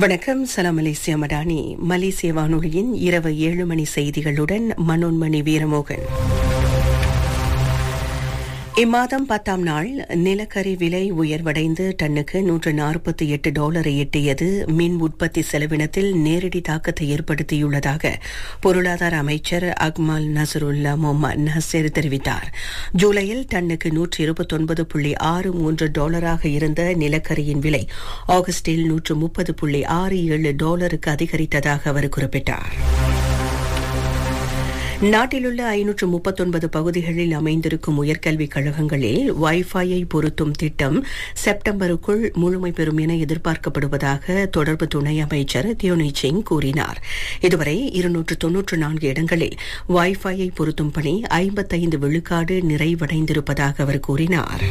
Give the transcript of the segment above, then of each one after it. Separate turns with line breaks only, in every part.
வணக்கம் சலாம் மலேசியா மடானி மலேசிய வானொலியின் இரவு ஏழு மணி செய்திகளுடன் மனோன்மணி வீரமோகன் இம்மாதம் பத்தாம் நாள் நிலக்கரி விலை உயர்வடைந்து டன்னுக்கு நூற்று நாற்பத்தி எட்டு டாலரை எட்டியது மின் உற்பத்தி செலவினத்தில் நேரடி தாக்கத்தை ஏற்படுத்தியுள்ளதாக பொருளாதார அமைச்சர் அக்மல் நசருல்லா முகமது நசீர் தெரிவித்தார் ஜூலையில் டன்னுக்கு நூற்று இருபத்தொன்பது புள்ளி ஆறு மூன்று டாலராக இருந்த நிலக்கரியின் விலை ஆகஸ்டில் நூற்று முப்பது புள்ளி ஆறு ஏழு டாலருக்கு அதிகரித்ததாக அவர் குறிப்பிட்டார் நாட்டிலுள்ள ஐநூற்று முப்பத்தொன்பது பகுதிகளில் அமைந்திருக்கும் உயர்கல்விக் கழகங்களில் வைஃபையை பொருத்தும் திட்டம் செப்டம்பருக்குள் முழுமை பெறும் என எதிர்பார்க்கப்படுவதாக தொடர்பு துணை அமைச்சர் தியோனி சிங் கூறினார் இதுவரை இருநூற்று தொன்னூற்று நான்கு இடங்களில் வைஃபையை பொருத்தும் பணி ஐம்பத்தைந்து விழுக்காடு நிறைவடைந்திருப்பதாக அவர் கூறினார்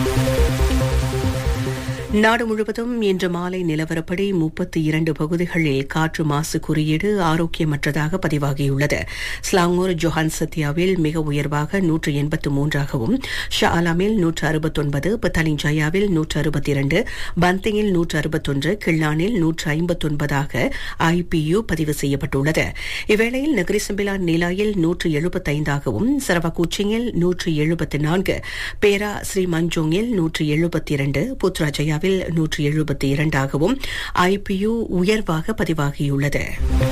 நாடு முழுவதும் இன்று மாலை நிலவரப்படி முப்பத்தி இரண்டு பகுதிகளில் காற்று மாசு குறியீடு ஆரோக்கியமற்றதாக பதிவாகியுள்ளது ஸ்லாங்கூர் ஜொஹான் சத்யாவில் மிக உயர்வாக நூற்று எண்பத்து மூன்றாகவும் ஷா ஆலாமில் நூற்று அறுபத்தொன்பது பத்தலிஞ்சாயாவில் நூற்று அறுபத்தி இரண்டு பந்திங்கில் நூற்று அறுபத்தொன்று கிள்ளானில் நூற்று ஐம்பத்தொன்பதாக ஐபியு பதிவு செய்யப்பட்டுள்ளது இவ்வேளையில் நகரிசம்பிலான் நிலாயில் நூற்று எழுபத்தைந்தாகவும் சரவகூச்சிங்கில் நூற்று எழுபத்தி நான்கு பேரா ஸ்ரீ மஞ்சோங்கில் நூற்று எழுபத்தி இரண்டு புத்ராஜயா இந்தியாவில் நூற்று எழுபத்தி இரண்டாகவும் ஐபியு உயர்வாக பதிவாகியுள்ளது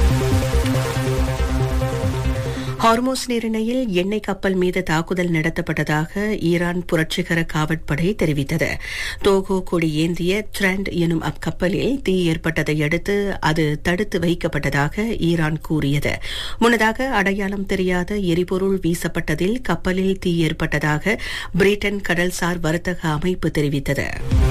ஹார்மோஸ் நீரிணையில் எண்ணெய் கப்பல் மீது தாக்குதல் நடத்தப்பட்டதாக ஈரான் புரட்சிகர காவற்படை தெரிவித்தது தோகோ கொடி ஏந்திய ட்ரெண்ட் எனும் அக்கப்பலில் தீ ஏற்பட்டதை அடுத்து அது தடுத்து வைக்கப்பட்டதாக ஈரான் கூறியது முன்னதாக அடையாளம் தெரியாத எரிபொருள் வீசப்பட்டதில் கப்பலில் தீ ஏற்பட்டதாக பிரிட்டன் கடல்சார் வர்த்தக அமைப்பு தெரிவித்தது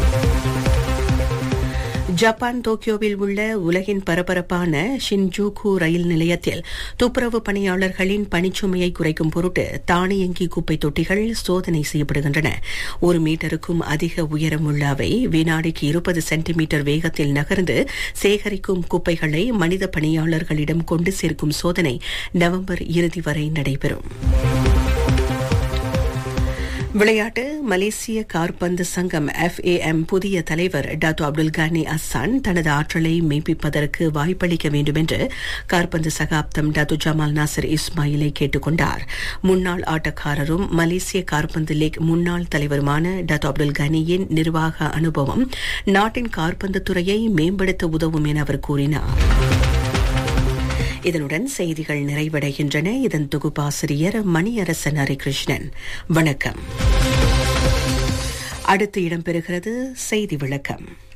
ஜப்பான் டோக்கியோவில் உள்ள உலகின் பரபரப்பான ஷின்ஜூகு ரயில் நிலையத்தில் துப்புரவு பணியாளர்களின் பணிச்சுமையை குறைக்கும் பொருட்டு தானியங்கி குப்பை தொட்டிகள் சோதனை செய்யப்படுகின்றன ஒரு மீட்டருக்கும் அதிக உயரமுள்ள அவை வினாடிக்கு இருபது சென்டிமீட்டர் வேகத்தில் நகர்ந்து சேகரிக்கும் குப்பைகளை மனித பணியாளர்களிடம் கொண்டு சேர்க்கும் சோதனை நவம்பர் இறுதி வரை நடைபெறும் விளையாட்டு மலேசிய கார்பந்து சங்கம் எஃப்ஏஎம் புதிய தலைவர் டாத்து அப்துல் கானி அஸ்ஸான் தனது ஆற்றலை மெய்ப்பிப்பதற்கு வாய்ப்பளிக்க வேண்டும் என்று கார்பந்து சகாப்தம் டாத்து ஜமால் நாசர் இஸ்மாயிலை கேட்டுக் கொண்டார் முன்னாள் ஆட்டக்காரரும் மலேசிய கார்பந்து லீக் முன்னாள் தலைவருமான டாத்து அப்துல் கானியின் நிர்வாக அனுபவம் நாட்டின் கார்பந்து துறையை மேம்படுத்த உதவும் என அவர் கூறினார் இதனுடன் செய்திகள் நிறைவடைகின்றன இதன் தொகுப்பாசிரியர் மணியரசன் ஹரிகிருஷ்ணன் வணக்கம் அடுத்து இடம்பெறுகிறது செய்தி விளக்கம்